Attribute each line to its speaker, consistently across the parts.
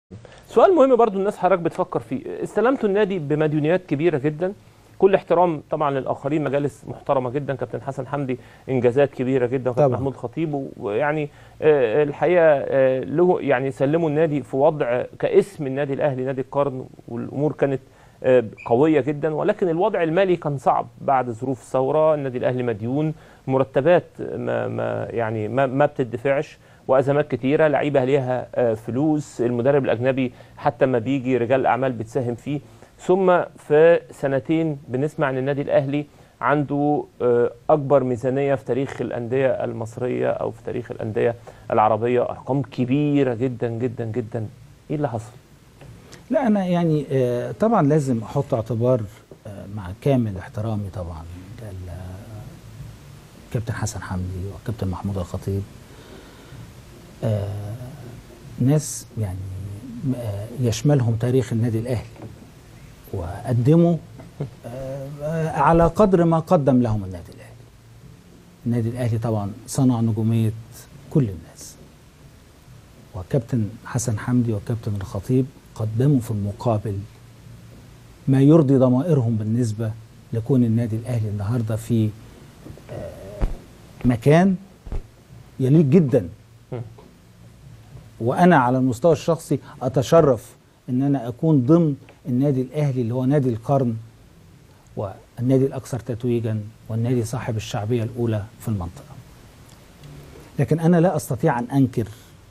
Speaker 1: سؤال مهم برضو الناس حضرتك بتفكر فيه استلمتوا النادي بمديونيات كبيره جدا كل احترام طبعا للاخرين مجالس محترمه جدا كابتن حسن حمدي انجازات كبيره جدا وكابتن
Speaker 2: طبعا.
Speaker 1: محمود خطيب ويعني آه، الحقيقه آه، له يعني سلموا النادي في وضع كاسم النادي الاهلي نادي القرن والامور كانت آه، قويه جدا ولكن الوضع المالي كان صعب بعد ظروف الثوره النادي الاهلي مديون مرتبات ما ما يعني ما, ما بتدفعش وازمات كتيره لعيبه ليها آه، فلوس المدرب الاجنبي حتى ما بيجي رجال اعمال بتساهم فيه ثم في سنتين بنسمع ان النادي الاهلي عنده آه، اكبر ميزانيه في تاريخ الانديه المصريه او في تاريخ الانديه العربيه ارقام كبيره جدا جدا جدا ايه اللي حصل
Speaker 2: لا انا يعني آه، طبعا لازم احط اعتبار آه، مع كامل احترامي طبعا لل- كابتن حسن حمدي وكابتن محمود الخطيب آه، ناس يعني آه، يشملهم تاريخ النادي الاهلي وقدموا آه، على قدر ما قدم لهم النادي الاهلي النادي الاهلي طبعا صنع نجوميه كل الناس وكابتن حسن حمدي وكابتن الخطيب قدموا في المقابل ما يرضي ضمائرهم بالنسبة لكون النادي الأهلي النهاردة في آه، مكان يليق جدا
Speaker 1: مم.
Speaker 2: وأنا على المستوى الشخصي أتشرف أن أنا أكون ضمن النادي الأهلي اللي هو نادي القرن والنادي الأكثر تتويجا والنادي صاحب الشعبية الأولى في المنطقة لكن أنا لا أستطيع أن أنكر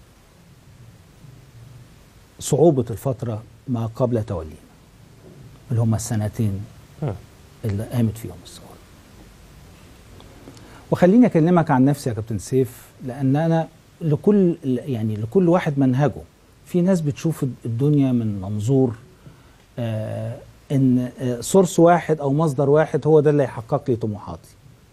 Speaker 2: صعوبة الفترة ما قبل تولينا اللي هم السنتين
Speaker 1: مم.
Speaker 2: اللي قامت فيهم الثورة وخليني أكلمك عن نفسي يا كابتن سيف لأن أنا لكل يعني لكل واحد منهجه في ناس بتشوف الدنيا من منظور آه ان آه سورس واحد او مصدر واحد هو ده اللي هيحقق لي طموحاتي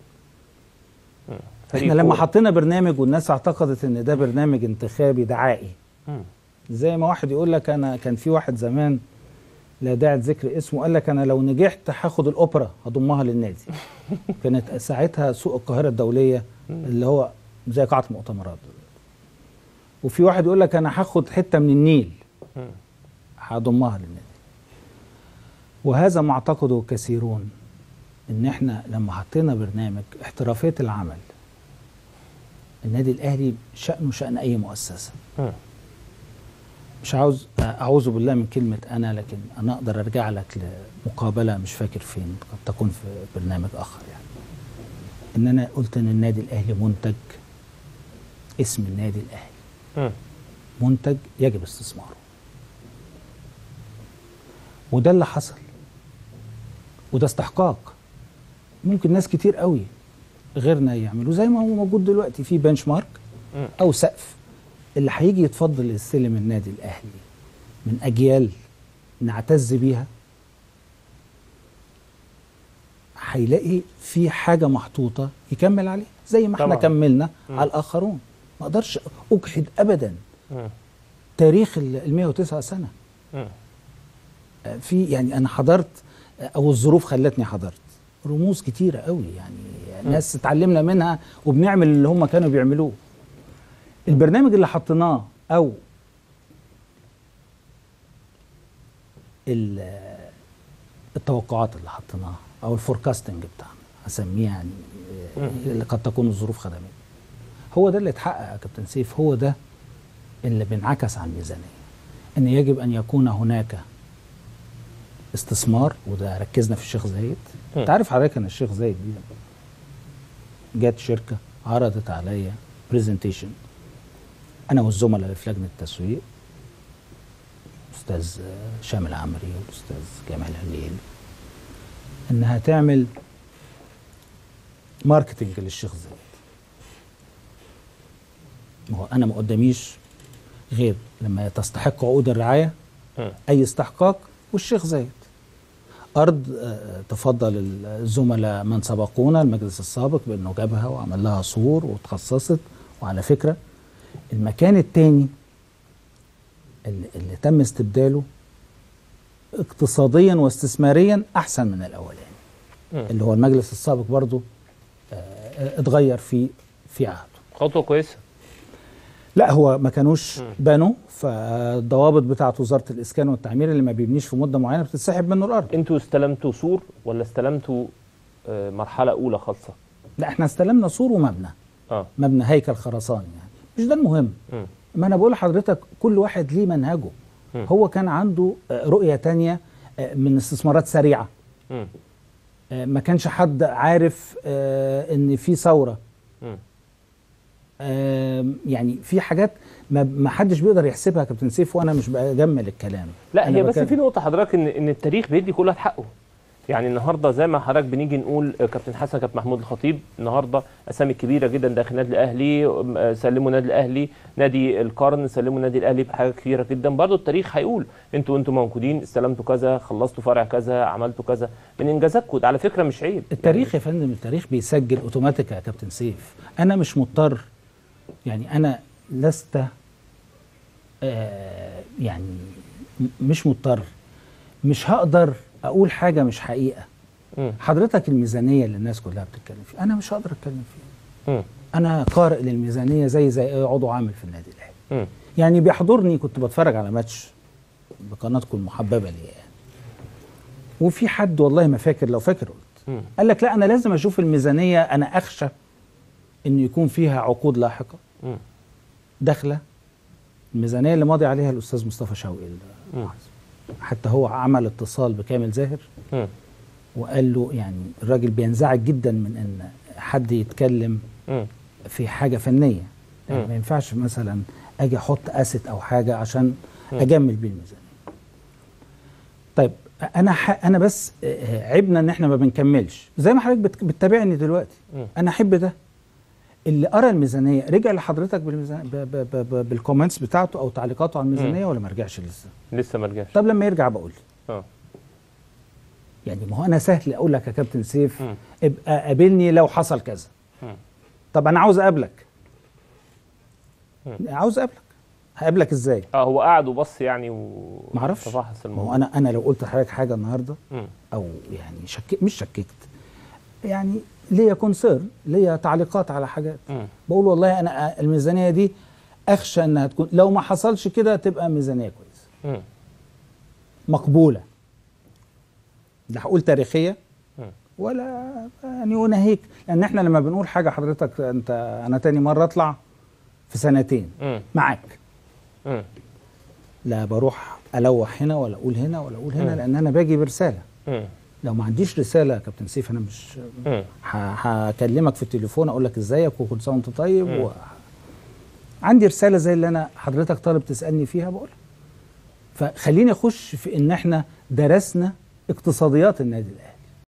Speaker 1: فريق
Speaker 2: احنا لما
Speaker 1: كورة.
Speaker 2: حطينا برنامج والناس اعتقدت ان ده برنامج انتخابي دعائي
Speaker 1: مم.
Speaker 2: زي ما واحد يقول لك انا كان في واحد زمان لا داعي ذكر اسمه قال لك انا لو نجحت هاخد الاوبرا هضمها للنادي كانت ساعتها سوق القاهره الدوليه اللي هو زي قاعه مؤتمرات وفي واحد يقول لك انا هاخد حته من النيل
Speaker 1: مم.
Speaker 2: هضمها للنادي وهذا ما اعتقده كثيرون ان احنا لما حطينا برنامج احترافيه العمل النادي الاهلي شانه شان اي مؤسسه
Speaker 1: مم.
Speaker 2: مش عاوز اعوذ بالله من كلمه انا لكن انا اقدر ارجع لك لمقابله مش فاكر فين قد تكون في برنامج اخر يعني ان انا قلت ان النادي الاهلي منتج اسم النادي الاهلي
Speaker 1: مم.
Speaker 2: منتج يجب استثماره وده اللي حصل وده استحقاق ممكن ناس كتير قوي غيرنا يعملوا زي ما هو موجود دلوقتي في بنش مارك
Speaker 1: مم.
Speaker 2: او سقف اللي هيجي يتفضل يستلم النادي الاهلي من اجيال نعتز بيها هيلاقي في حاجه محطوطه يكمل عليها زي ما احنا
Speaker 1: طبعاً.
Speaker 2: كملنا
Speaker 1: مم.
Speaker 2: على الاخرون ما اقدرش اجحد ابدا
Speaker 1: مم.
Speaker 2: تاريخ ال 109 سنه
Speaker 1: مم.
Speaker 2: آه، في يعني انا حضرت آه، او الظروف خلتني حضرت رموز كتيره قوي يعني ناس اتعلمنا منها وبنعمل اللي هم كانوا بيعملوه البرنامج اللي حطيناه او ال- التوقعات اللي حطيناها او الفوركاستنج بتاعنا هسميه يعني آه، اللي قد تكون الظروف خدمت هو ده اللي اتحقق يا كابتن سيف هو ده اللي بينعكس على الميزانيه ان يجب ان يكون هناك استثمار وده ركزنا في الشيخ زايد
Speaker 1: مم.
Speaker 2: انت عارف حضرتك ان الشيخ زايد دي جت شركه عرضت عليا برزنتيشن انا والزملاء اللي في لجنه التسويق استاذ شامل عمري والاستاذ جمال هليل انها تعمل ماركتنج للشيخ زايد ما هو انا ما قداميش غير لما تستحق عقود الرعايه
Speaker 1: مم.
Speaker 2: اي استحقاق والشيخ زايد ارض آه، تفضل الزملاء من سبقونا المجلس السابق بانه جابها وعمل لها سور وتخصصت وعلى فكره المكان الثاني اللي, اللي تم استبداله اقتصاديا واستثماريا احسن من الاولاني
Speaker 1: مم.
Speaker 2: اللي هو المجلس السابق برضه آه، اتغير في في عهده
Speaker 1: خطوه كويسه
Speaker 2: لا هو ما كانوش
Speaker 1: مم.
Speaker 2: بنوا فالضوابط بتاعت وزاره الاسكان والتعمير اللي ما بيبنيش في مده معينه بتتسحب منه الارض
Speaker 1: انتوا استلمتوا سور ولا استلمتوا آه، مرحله اولى خاصه
Speaker 2: لا احنا استلمنا سور ومبنى
Speaker 1: اه
Speaker 2: مبنى هيكل خرساني يعني مش ده المهم
Speaker 1: مم.
Speaker 2: ما انا بقول لحضرتك كل واحد ليه منهجه
Speaker 1: مم.
Speaker 2: هو كان عنده آه، رؤيه تانية آه، من استثمارات سريعه
Speaker 1: مم.
Speaker 2: آه، ما كانش حد عارف آه، ان في ثوره
Speaker 1: مم.
Speaker 2: آم، يعني في حاجات ما ما حدش بيقدر يحسبها يا كابتن سيف وانا مش بجمل الكلام
Speaker 1: لا
Speaker 2: أنا
Speaker 1: هي بس
Speaker 2: بتكلم-
Speaker 1: في نقطه حضرتك ان ان التاريخ بيدي كل واحد حقه يعني النهارده زي ما حضرتك بنيجي نقول آه، كابتن حسن كابتن محمود الخطيب النهارده اسامي كبيره جدا داخل النادي الاهلي آه، سلموا النادي الاهلي نادي القرن سلموا النادي الاهلي بحاجات كثيره جدا برضه التاريخ هيقول انتوا انتوا موجودين استلمتوا كذا خلصتوا فرع كذا عملتوا كذا من انجازاتكم ده على فكره مش عيب
Speaker 2: التاريخ يا فندم التاريخ بيسجل اوتوماتيك يا كابتن سيف انا مش مضطر يعني انا لست آه يعني م- مش مضطر مش هقدر اقول حاجه مش حقيقه
Speaker 1: مم.
Speaker 2: حضرتك الميزانيه اللي الناس كلها بتتكلم فيها انا مش هقدر اتكلم فيها
Speaker 1: مم.
Speaker 2: انا قارئ للميزانيه زي زي اي عضو عامل في النادي الاهلي
Speaker 1: مم.
Speaker 2: يعني بيحضرني كنت بتفرج على ماتش بقناتكم المحببه لي يعني وفي حد والله ما فاكر لو فاكر قلت
Speaker 1: مم.
Speaker 2: قال لك لا انا لازم اشوف الميزانيه انا اخشى ان يكون فيها عقود لاحقه
Speaker 1: مم.
Speaker 2: داخله الميزانيه اللي ماضي عليها الاستاذ مصطفى شوقي ال-
Speaker 1: مم.
Speaker 2: حتى هو عمل اتصال بكامل زاهر
Speaker 1: مم.
Speaker 2: وقال له يعني الراجل بينزعج جدا من ان حد يتكلم
Speaker 1: مم.
Speaker 2: في حاجه فنيه يعني
Speaker 1: مم.
Speaker 2: ما ينفعش مثلا اجي احط اسيت او حاجه عشان
Speaker 1: مم.
Speaker 2: اجمل بيه الميزانيه طيب انا ح... انا بس آه، عيبنا ان احنا ما بنكملش زي ما حضرتك بت... بتتابعني دلوقتي
Speaker 1: مم.
Speaker 2: انا احب ده اللي قرا الميزانيه رجع لحضرتك بالميزانيه ب... ب... ب... ب... بالكومنتس بتاعته او تعليقاته على الميزانيه ولا ما رجعش لسه
Speaker 1: لسه ما رجعش
Speaker 2: طب لما يرجع بقول لي
Speaker 1: اه
Speaker 2: يعني ما هو انا سهل اقول لك يا كابتن سيف
Speaker 1: مم.
Speaker 2: ابقى قابلني لو حصل كذا
Speaker 1: مم.
Speaker 2: طب انا عاوز اقابلك
Speaker 1: مم.
Speaker 2: عاوز اقابلك هقابلك ازاي
Speaker 1: اه هو قعد وبص يعني و
Speaker 2: معرفش.
Speaker 1: تفحص
Speaker 2: ما
Speaker 1: الموضوع
Speaker 2: هو انا انا لو قلت لحضرتك حاجه النهارده
Speaker 1: مم.
Speaker 2: او يعني شك مش شككت يعني ليا كونسيرن ليا تعليقات على حاجات
Speaker 1: مم.
Speaker 2: بقول والله انا الميزانيه دي اخشى انها تكون لو ما حصلش كده تبقى ميزانيه كويسه
Speaker 1: مم.
Speaker 2: مقبوله لا هقول تاريخيه
Speaker 1: مم.
Speaker 2: ولا يعني اناهيك لان احنا لما بنقول حاجه حضرتك انت انا تاني مره اطلع في سنتين
Speaker 1: مم.
Speaker 2: معاك
Speaker 1: مم.
Speaker 2: لا بروح الوح هنا ولا اقول هنا ولا اقول هنا
Speaker 1: مم.
Speaker 2: لان انا باجي برساله
Speaker 1: مم.
Speaker 2: لو ما عنديش رساله يا كابتن سيف انا مش
Speaker 1: مم.
Speaker 2: ه- هكلمك في التليفون اقول لك ازيك وكل سنه وانت طيب
Speaker 1: مم.
Speaker 2: و... عندي رساله زي اللي انا حضرتك طالب تسالني فيها بقولها فخليني اخش في ان احنا درسنا اقتصاديات النادي الاهلي